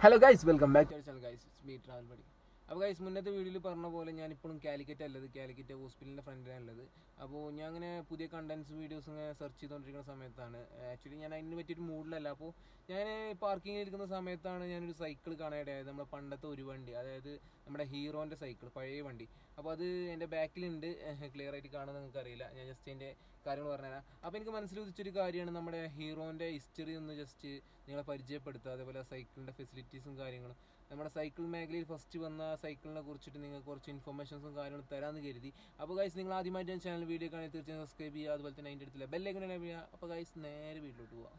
hello guys welcome back to channel guys it's me travel buddy അപ്പോൾ guys മുന്നത്തെ വീഡിയോയിൽ പറഞ്ഞ പോലെ ഞാൻ ഇപ്പോഴും കാലിക്കറ്റ് അല്ലത് കാലിക്കറ്റ് ഹോസ്പിറ്റലിൻ്റെ ഫ്രണ്ടിലാണ് ഉള്ളത് അപ്പോൾ ഞാൻ അങ്ങനെ പുതിയ കണ്ടൻസ് വീഡിയോസ് ഇങ്ങനെ സെർച്ച് ചെയ്തുകൊണ്ടിരിക്കുന്ന സമയത്താണ് ആക്ച്വലി ഞാൻ അതിന് പറ്റിയൊരു മൂഡിലല്ല അപ്പോൾ ഞാൻ പാർക്കിങ്ങിൽ ഇരിക്കുന്ന സമയത്താണ് ഞാനൊരു സൈക്കിൾ കാണാനിടയായത് നമ്മുടെ പണ്ടത്തെ ഒരു വണ്ടി അതായത് നമ്മുടെ ഹീറോൻ്റെ സൈക്കിൾ പഴയ വണ്ടി അപ്പോൾ അത് എൻ്റെ ബാക്കിലുണ്ട് ക്ലിയർ ആയിട്ട് കാണുന്നത് നിങ്ങൾക്ക് അറിയില്ല ഞാൻ ജസ്റ്റ് അതിൻ്റെ കാര്യങ്ങൾ പറഞ്ഞുതരാം അപ്പോൾ എനിക്ക് മനസ്സിൽ ഉദിച്ചൊരു കാര്യമാണ് നമ്മുടെ ഹീറോൻ്റെ ഹിസ്റ്ററി ഒന്ന് ജസ്റ്റ് നിങ്ങളെ പരിചയപ്പെടുത്തുക അതേപോലെ സൈക്കിളിൻ്റെ ഫെസിലിറ്റീസും കാര്യങ്ങളും നമ്മുടെ സൈക്കിൾ മേഖലയിൽ ഫസ്റ്റ് വന്ന സൈക്കിളിനെ കുറിച്ചിട്ട് നിങ്ങൾക്ക് കുറച്ച് ഇൻഫർമേഷൻസും കാര്യങ്ങളും തരാമെന്ന് കരുതി അപ്പോൾ ഗൈസ് നിങ്ങൾ ആദ്യമായിട്ട് ഞാൻ ചാനൽ വീഡിയോ കാണാൻ തീർച്ചയായും സബ്സ്ക്രൈബ് ചെയ്യുക അതുപോലെ തന്നെ അതിൻ്റെ അടുത്തില്ല ബെല്ലേക്ക് ചെയ്യുക അപ്പോൾ ഗൈസ് നേരെ വീട്ടിലോട്ട് പോവാം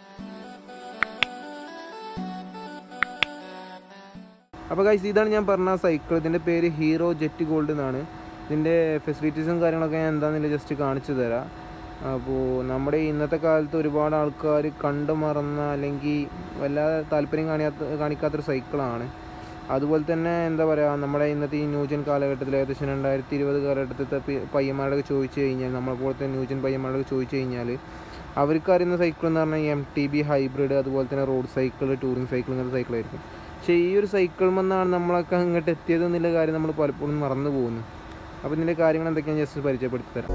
അപ്പോൾ ഗൈസ് ഇതാണ് ഞാൻ പറഞ്ഞ സൈക്കിൾ ഇതിൻ്റെ പേര് ഹീറോ ജെറ്റ് ഗോൾഡ് എന്നാണ് ഇതിൻ്റെ ഫെസിലിറ്റീസും കാര്യങ്ങളൊക്കെ ഞാൻ എന്താണെന്നില്ല ജസ്റ്റ് കാണിച്ചു തരാം അപ്പോൾ നമ്മുടെ ഇന്നത്തെ കാലത്ത് ഒരുപാട് ആൾക്കാർ കണ്ടു മറന്ന അല്ലെങ്കിൽ വല്ലാതെ താല്പര്യം കാണിയാത്ത കാണിക്കാത്തൊരു സൈക്കിളാണ് അതുപോലെ തന്നെ എന്താ പറയുക നമ്മുടെ ഇന്നത്തെ ഈ ന്യൂജൻ കാലഘട്ടത്തിൽ ഏകദേശം രണ്ടായിരത്തി ഇരുപത് കാലഘട്ടത്തിലത്തെ പി- പയ്യന്മാരോടൊക്കെ ചോദിച്ചു കഴിഞ്ഞാൽ നമ്മളെ പോലത്തെ ന്യൂജൻ പയ്യന്മാരോടൊക്കെ ചോദിച്ചു കഴിഞ്ഞാൽ അവർക്ക് അറിയുന്ന സൈക്കിൾ എന്ന് പറഞ്ഞാൽ എം ടി ബി ഹൈബ്രിഡ് അതുപോലെ തന്നെ റോഡ് സൈക്കിൾ ടൂറിംഗ് സൈക്കിൾ ഇങ്ങനത്തെ സൈക്കിളായിരിക്കും പക്ഷേ ഈ ഒരു സൈക്കിൾ നിന്നാണ് നമ്മളൊക്കെ ഇങ്ങോട്ട് എത്തിയത് എന്നുള്ള കാര്യം നമ്മൾ പലപ്പോഴും മറന്നു പോകുന്നു അപ്പോൾ ഇതിൻ്റെ കാര്യങ്ങൾ എന്തൊക്കെയാണ് ജസ്റ്റ് പരിചയപ്പെടുത്തി തരാം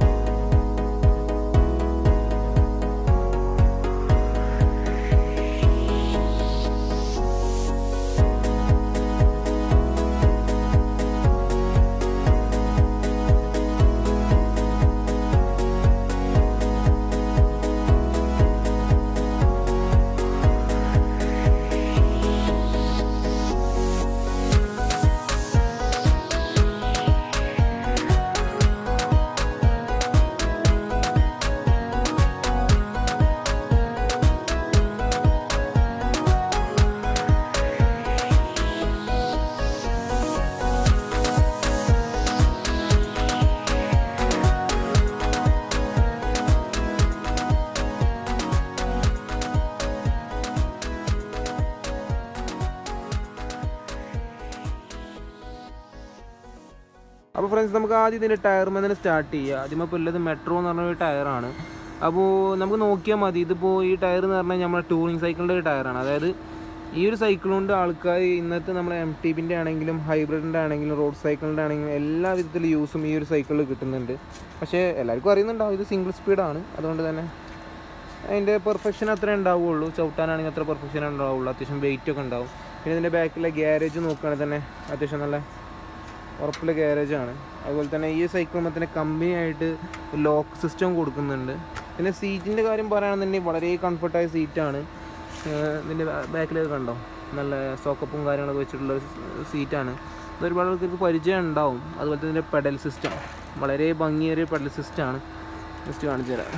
അപ്പോൾ ഫ്രണ്ട്സ് നമുക്ക് ആദ്യം ഇതിൻ്റെ ടയർമേ തന്നെ സ്റ്റാർട്ട് ചെയ്യുക ആദ്യം ഇപ്പോൾ ഉള്ളത് മെട്രോ എന്ന് പറഞ്ഞ ഒരു ടയറാണ് അപ്പോൾ നമുക്ക് നോക്കിയാൽ മതി ഇതിപ്പോൾ ഈ ടയർ എന്ന് പറഞ്ഞാൽ നമ്മുടെ ടൂറിങ് സൈക്കിളിൻ്റെ ഒരു ടയറാണ് അതായത് ഈ ഒരു സൈക്കിൾ കൊണ്ട് ആൾക്കാർ ഇന്നത്തെ നമ്മുടെ എം ടി ബിൻ്റെ ആണെങ്കിലും ഹൈബ്രിഡിൻ്റെ ആണെങ്കിലും റോഡ് സൈക്കിളിൻ്റെ ആണെങ്കിലും എല്ലാ വിധത്തിലും യൂസും ഈ ഒരു സൈക്കിളിൽ കിട്ടുന്നുണ്ട് പക്ഷേ എല്ലാവർക്കും അറിയുന്നുണ്ടാവും ഇത് സിംഗിൾ സ്പീഡാണ് അതുകൊണ്ട് തന്നെ അതിൻ്റെ പെർഫെക്ഷൻ അത്രേ ഉണ്ടാവുള്ളൂ ചവിട്ടാനാണെങ്കിൽ അത്ര പെർഫെക്ഷൻ ഉണ്ടാവുള്ളൂ അത്യാവശ്യം വെയിറ്റ് ഒക്കെ ഉണ്ടാവും പിന്നെ ഇതിൻ്റെ ബാക്കിലെ ഗ്യാരേജ് നോക്കുകയാണെങ്കിൽ തന്നെ അത്യാവശ്യം നല്ല ഉറപ്പുള്ള ഗ്യാരേജാണ് അതുപോലെ തന്നെ ഈ സൈക്കിളുമ്പോൾ തന്നെ കമ്പനി ആയിട്ട് ലോക്ക് സിസ്റ്റം കൊടുക്കുന്നുണ്ട് പിന്നെ സീറ്റിൻ്റെ കാര്യം പറയുകയാണെന്നുണ്ടെങ്കിൽ വളരെ കംഫർട്ടായ സീറ്റാണ് ഇതിൻ്റെ ബാക്കിലേക്ക് കണ്ടോ നല്ല സോക്കപ്പും കാര്യങ്ങളൊക്കെ വെച്ചിട്ടുള്ള ഒരു സീറ്റാണ് ഇത് ഒരുപാട് ആൾക്കാർക്ക് പരിചയം ഉണ്ടാവും അതുപോലെ തന്നെ ഇതിൻ്റെ പെഡൽ സിസ്റ്റം വളരെ ഭംഗിയേറിയ പെഡൽ സിസ്റ്റമാണ് ജസ്റ്റ് കാണിച്ചു തരാം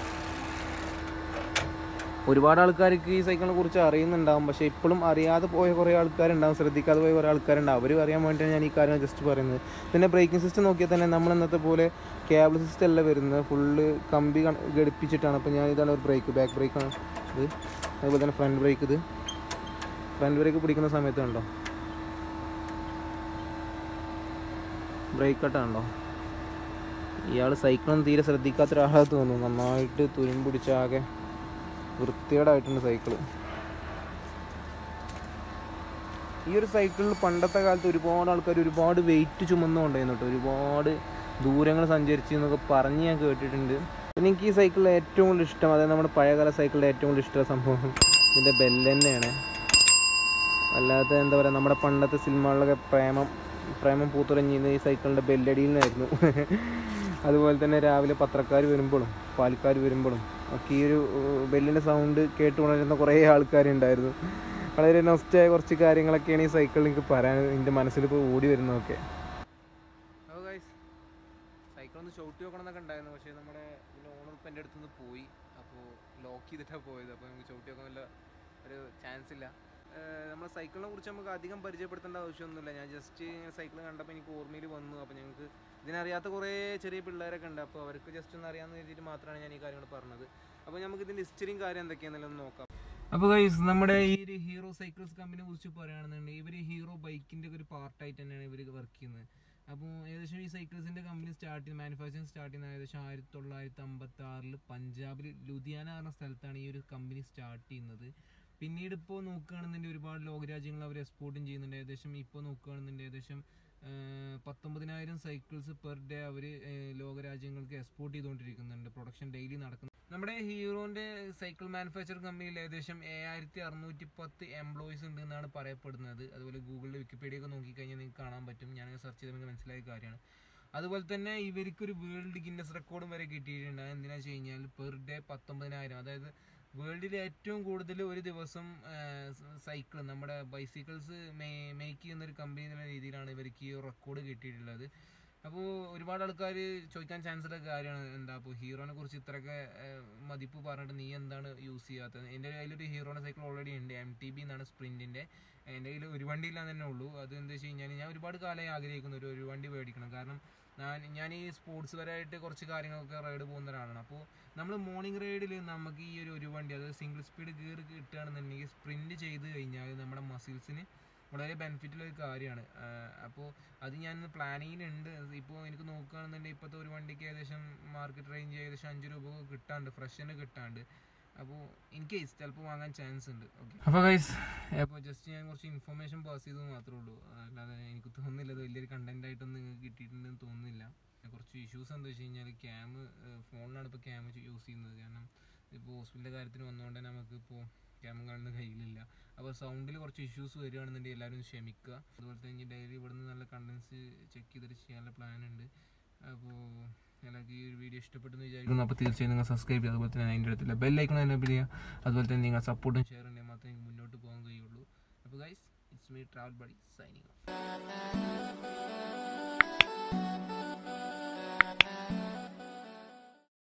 ഒരുപാട് ആൾക്കാർക്ക് ഈ സൈക്കിളിനെ കുറിച്ച് അറിയുന്നുണ്ടാവും പക്ഷേ ഇപ്പോഴും അറിയാതെ പോയ കുറേ ആൾക്കാരുണ്ടാവും ശ്രദ്ധിക്കാതെ പോയ കുറേ ആൾക്കാരുണ്ടാവും അവർ അറിയാൻ വേണ്ടിയിട്ടാണ് ഞാൻ ഈ കാര്യം ജസ്റ്റ് പറയുന്നത് പിന്നെ ബ്രേക്കിംഗ് സിസ്റ്റം നോക്കിയാൽ തന്നെ നമ്മൾ ഇന്നത്തെ പോലെ കേബിൾ സിസ്റ്റം അല്ല വരുന്നത് ഫുള്ള് കമ്പി കണ- ഘടിപ്പിച്ചിട്ടാണ് അപ്പോൾ ഞാൻ ഇതാണ് ഒരു ബ്രേക്ക് ബാക്ക് ബ്രേക്കാണ് ഇത് അതുപോലെ തന്നെ ഫ്രണ്ട് ബ്രേക്ക് ഇത് ഫ്രണ്ട് ബ്രേക്ക് പിടിക്കുന്ന സമയത്ത് കണ്ടോ ബ്രേക്ക് കട്ടാണല്ലോ ഇയാൾ സൈക്കിളൊന്നും തീരെ ശ്രദ്ധിക്കാത്ത ഒരാളാണ് തോന്നുന്നു നന്നായിട്ട് തുരുമ്പിടിച്ച ആകെ വൃത്തികേടായിട്ടുണ്ട് സൈക്കിള് ഈ ഒരു സൈക്കിളിൽ പണ്ടത്തെ കാലത്ത് ഒരുപാട് ആൾക്കാർ ഒരുപാട് വെയിറ്റ് ചുമന്നുകൊണ്ടായിരുന്നു കേട്ടോ ഒരുപാട് ദൂരങ്ങൾ സഞ്ചരിച്ചു എന്നൊക്കെ പറഞ്ഞ് ഞാൻ കേട്ടിട്ടുണ്ട് പിന്നെ എനിക്ക് ഈ സൈക്കിളിൽ ഏറ്റവും കൂടുതൽ ഇഷ്ടം അതായത് നമ്മുടെ പഴയകാല സൈക്കിളിൽ ഏറ്റവും കൂടുതൽ ഇഷ്ടമുള്ള സംഭവം ഇതിൻ്റെ ബെല്ല് തന്നെയാണ് അല്ലാതെ എന്താ പറയുക നമ്മുടെ പണ്ടത്തെ സിനിമകളിലൊക്കെ പ്രേമം പ്രേമം പൂത്തുറഞ്ഞിരുന്ന ഈ സൈക്കിളിൻ്റെ ബെല്ലടിയിൽ നിന്നായിരുന്നു അതുപോലെ തന്നെ രാവിലെ പത്രക്കാർ വരുമ്പോഴും പാൽക്കാർ വരുമ്പോഴും ഒക്കെ ഈ ഒരു ബെല്ലിൻ്റെ സൗണ്ട് കേട്ട് ഉണരുന്ന കുറേ ആൾക്കാരുണ്ടായിരുന്നു വളരെ നൊസ്റ്റായ കുറച്ച് കാര്യങ്ങളൊക്കെയാണ് ഈ സൈക്കിളിൽ എനിക്ക് പറയാൻ എൻ്റെ മനസ്സിൽ ഇപ്പോൾ ഓടി വരുന്നതൊക്കെ സൈക്കിൾ ഒന്ന് ചവിട്ടി നോക്കണം എന്നൊക്കെ ഉണ്ടായിരുന്നു പക്ഷേ നമ്മുടെ ഓണർ ഇപ്പം എൻ്റെ അടുത്തുനിന്ന് പോയി അപ്പോൾ ലോക്ക് ചെയ്തിട്ടാണ് പോയത് അപ്പോൾ നമുക്ക് ചവിട്ടി നോക്കാൻ വല്ല ഒരു ചാൻസ് ഇല്ല നമ്മൾ സൈക്കിളിനെ കുറിച്ച് നമുക്ക് അധികം പരിചയപ്പെടുത്തേണ്ട ആവശ്യമൊന്നുമില്ല ഞാൻ ജസ്റ്റ് സൈക്കിൾ കണ്ടപ്പോൾ എനിക്ക് ഓർമ്മയിൽ വന്നു അപ്പോൾ ഞങ്ങൾക്ക് ഇതിനറിയാത്ത കുറേ ചെറിയ പിള്ളേരൊക്കെ ഉണ്ട് അപ്പോൾ അവർക്ക് ജസ്റ്റ് ഒന്ന് അറിയാമെന്ന് കരുതിയിട്ട് മാത്രമാണ് ഞാൻ ഈ കാര്യങ്ങൾ പറഞ്ഞത് അപ്പോൾ നമുക്ക് ഇതിൻ്റെ ഹിസ്റ്ററിയും കാര്യം എന്തൊക്കെയാണെന്നുള്ളത് നോക്കാം അപ്പോൾ ഗൈസ് നമ്മുടെ ഈ ഒരു ഹീറോ സൈക്കിൾസ് കമ്പനിയെ കുറിച്ച് പറയുകയാണെന്നുണ്ടെങ്കിൽ ഇവർ ഹീറോ ബൈക്കിൻ്റെ ഒരു പാർട്ടായിട്ട് തന്നെയാണ് ഇവർ വർക്ക് ചെയ്യുന്നത് അപ്പോൾ ഏകദേശം ഈ സൈക്കിൾസിൻ്റെ കമ്പനി സ്റ്റാർട്ട് ചെയ്ത് മാനുഫാക്ചറിങ് സ്റ്റാർട്ട് ചെയ്യുന്നത് ഏകദേശം ആയിരത്തി തൊള്ളായിരത്തി അമ്പത്തി ആറിൽ പഞ്ചാബിൽ ലുധിയാന എന്ന സ്ഥലത്താണ് ഈ ഒരു കമ്പനി സ്റ്റാർട്ട് ചെയ്യുന്നത് പിന്നീട് ഇപ്പോൾ നോക്കുകയാണെന്നുണ്ടെങ്കിൽ ഒരുപാട് ലോകരാജ്യങ്ങൾ അവർ എക്സ്പോർട്ടും ചെയ്യുന്നുണ്ട് ഏകദേശം ഇപ്പോൾ നോക്കുകയാണെന്നുണ്ടെങ്കിൽ ഏകദേശം ഏഹ്, പത്തൊമ്പതിനായിരം സൈക്കിൾസ് പെർ ഡേ അവർ ലോകരാജ്യങ്ങൾക്ക് എക്സ്പോർട്ട് ചെയ്തുകൊണ്ടിരിക്കുന്നുണ്ട് പ്രൊഡക്ഷൻ ഡെയിലി നടക്കുന്നു നമ്മുടെ ഹീറോന്റെ സൈക്കിൾ മാനുഫാക്ചർ കമ്പനിയിൽ ഏകദേശം ഏഴായിരത്തി അറുന്നൂറ്റി പത്ത് എംപ്ലോയീസ് ഉണ്ട് എന്നാണ് പറയപ്പെടുന്നത് അതുപോലെ ഗൂഗിളിൽ വിക്കിപീഡിയ ഒക്കെ നോക്കിക്കഴിഞ്ഞാൽ നിങ്ങൾക്ക് കാണാൻ പറ്റും ഞാൻ സെർച്ച് ചെയ്ത് നമുക്ക് മനസ്സിലായ കാര്യമാണ് അതുപോലെ തന്നെ ഇവർക്കൊരു വേൾഡ് ഗിന്നസ് റെക്കോർഡും വരെ കിട്ടിയിട്ടുണ്ട് എന്തിനാ വെച്ച് കഴിഞ്ഞാൽ പെർ ഡേ പത്തൊമ്പതിനായിരം അതായത് വേൾഡിൽ ഏറ്റവും കൂടുതൽ ഒരു ദിവസം സൈക്കിൾ നമ്മുടെ ബൈസിക്കിൾസ് മേക്ക് ചെയ്യുന്ന ഒരു കമ്പനി എന്നുള്ള രീതിയിലാണ് ഇവർക്ക് ഈ റെക്കോർഡ് കിട്ടിയിട്ടുള്ളത് അപ്പോൾ ഒരുപാട് ആൾക്കാർ ചോദിക്കാൻ ചാൻസ് ഉള്ള കാര്യമാണ് എന്താ അപ്പോൾ ഹീറോനെ കുറിച്ച് ഇത്രയൊക്കെ ഏഹ്, മതിപ്പ് പറഞ്ഞിട്ട് നീ എന്താണ് യൂസ് ചെയ്യാത്തത് എൻ്റെ കയ്യിലൊരു ഹീറോയുടെ സൈക്കിൾ ഓൾറെഡി ഉണ്ട് എം ടി ബി എന്നാണ് സ്പ്രിൻറ്റിൻ്റെ എൻ്റെ കയ്യിൽ ഒരു വണ്ടി ഇല്ലാന്ന് തന്നെ ഉള്ളൂ അത് എന്താ വെച്ച് കഴിഞ്ഞാൽ ഞാൻ ഒരുപാട് കാലമായി ആഗ്രഹിക്കുന്നു ഒരു ഒരു വണ്ടി മേടിക്കണം കാരണം ഞാൻ ഞാൻ ഈ സ്പോർട്സ് പരമായിട്ട് കുറച്ച് കാര്യങ്ങളൊക്കെ റൈഡ് പോകുന്ന ഒരാളാണ് അപ്പോൾ നമ്മൾ മോർണിംഗ് റൈഡിൽ നമുക്ക് ഈ ഒരു ഒരു വണ്ടി അതായത് സിംഗിൾ സ്പീഡ് ഗിയർ കിട്ടുകയാണെന്നുണ്ടെങ്കിൽ സ്പ്രിൻറ്റ് ചെയ്ത് കഴിഞ്ഞാൽ നമ്മുടെ മസിൽസിന് വളരെ ബെനിഫിറ്റുള്ള ഒരു കാര്യമാണ് അപ്പോൾ അത് ഞാൻ പ്ലാനിങ്ങിലുണ്ട് ഇപ്പോൾ എനിക്ക് നോക്കുകയാണെന്നുണ്ടെങ്കിൽ ഇപ്പോഴത്തെ ഒരു വണ്ടിക്ക് ഏകദേശം മാർക്കറ്റ് റേഞ്ച് ഏകദേശം അഞ്ച് രൂപ കിട്ടാണ്ട് ഫ്രഷിന് കിട്ടാണ്ട് അപ്പോൾ ഇൻ കേസ് ചിലപ്പോൾ വാങ്ങാൻ ചാൻസ് ഉണ്ട് ഓക്കെ അപ്പോൾ ഗൈസ് അപ്പോൾ ജസ്റ്റ് ഞാൻ കുറച്ച് ഇൻഫർമേഷൻ പാസ് ചെയ്തത് മാത്രമേ ഉള്ളൂ അല്ലാതെ എനിക്ക് തോന്നുന്നില്ല ഇത് വലിയൊരു കണ്ടന്റ് ആയിട്ടൊന്നും നിങ്ങൾക്ക് കിട്ടിയിട്ടുണ്ടെന്ന് തോന്നുന്നില്ല പിന്നെ കുറച്ച് ഇഷ്യൂസ് എന്താ വെച്ച് കഴിഞ്ഞാൽ ക്യാം ഫോണിലാണ് ഇപ്പോൾ ക്യാം യൂസ് ചെയ്യുന്നത് കാരണം ഇപ്പോൾ ഹോസ്പിറ്റലിൻ്റെ കാര്യത്തിന് വന്നുകൊണ്ട് തന്നെ നമുക്ക് ഇപ്പോൾ ക്യാമും കാണുന്ന കയ്യിലില്ല അപ്പോൾ സൗണ്ടിൽ കുറച്ച് ഇഷ്യൂസ് വരികയാണെന്നുണ്ടെങ്കിൽ എല്ലാവരും ഒന്ന് ക്ഷമിക്കുക അതുപോലെ തന്നെ ഡെയിലി ഇവിടുന്ന് നല്ല കണ്ടൻസ് ചെക്ക് ചെയ്തിട്ട് ചെയ്യാനുള്ള പ്ലാൻ ഉണ്ട് അപ്പോൾ നിങ്ങൾക്ക് ഈ ഒരു വീഡിയോ ഇഷ്ടപ്പെട്ടെന്ന് വിചാരിക്കുന്നു അപ്പോൾ തീർച്ചയായും നിങ്ങൾ സബ്സ്ക്രൈബ് ചെയ്യുക അതുപോലെ തന്നെ അതിൻ്റെ അടുത്തുള്ള ബെല്ലൈക്കണം എനേബിൾ ചെയ്യുക അതുപോലെ തന്നെ നിങ്ങൾ സപ്പോർട്ടും ഷെയർ ഉണ്ടെങ്കിൽ മാത്രമേ നിങ്ങൾക്ക് മുന്നോട്ട് പോകാൻ കഴിയുള്ളൂ അപ്പോൾ guys it's me travel buddy signing